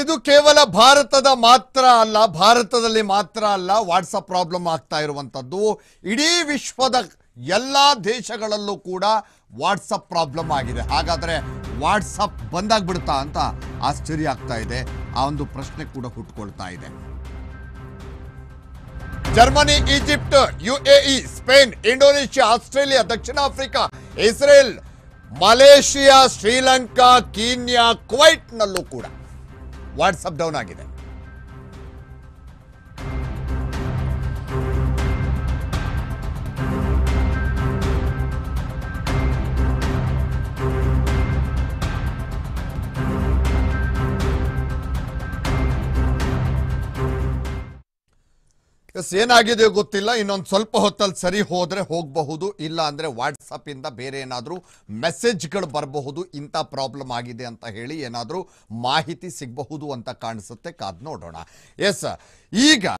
ಇದು ಕೇವಲ ಭಾರತದ ಮಾತ್ರ ಅಲ್ಲ ಭಾರತದಲ್ಲಿ ಮಾತ್ರ ಅಲ್ಲ ವಾಟ್ಸಪ್ ಪ್ರಾಬ್ಲಮ್ ಆಗ್ತಾ ಇರುವಂಥದ್ದು ಇಡೀ ವಿಶ್ವದ ಎಲ್ಲ ದೇಶಗಳಲ್ಲೂ ಕೂಡ ವಾಟ್ಸಪ್ ಪ್ರಾಬ್ಲಮ್ ಆಗಿದೆ ಹಾಗಾದರೆ ವಾಟ್ಸಪ್ ಬಂದಾಗ್ಬಿಡ್ತಾ ಅಂತ ಆಶ್ಚರ್ಯ ಆಗ್ತಾ ಇದೆ ಆ ಒಂದು ಪ್ರಶ್ನೆ ಕೂಡ ಹುಟ್ಕೊಳ್ತಾ ಇದೆ Germany Egypt UAE Spain Indonesia Australia ದಕ್ಷಿಣ Africa Israel Malaysia Sri Lanka Kenya ಕುವೈಟ್ನಲ್ಲೂ ಕೂಡ ವಾಟ್ಸಪ್ ಡೌನ್ ಆಗಿದೆ ಎಸ್ ಏನಾಗಿದೆ ಗೊತ್ತಿಲ್ಲ ಇನ್ನೊಂದು ಸ್ವಲ್ಪ ಹೊತ್ತಲ್ಲಿ ಸರಿ ಹೋದ್ರೆ ಹೋಗಬಹುದು ಇಲ್ಲ ಅಂದ್ರೆ ವಾಟ್ಸಪ್ ಇಂದ ಬೇರೆ ಏನಾದರೂ ಮೆಸೇಜ್ಗಳು ಬರಬಹುದು ಇಂಥ ಪ್ರಾಬ್ಲಮ್ ಆಗಿದೆ ಅಂತ ಹೇಳಿ ಏನಾದರೂ ಮಾಹಿತಿ ಸಿಗಬಹುದು ಅಂತ ಕಾಣಿಸುತ್ತೆ ಕಾದ್ ನೋಡೋಣ ಎಸ್ ಈಗ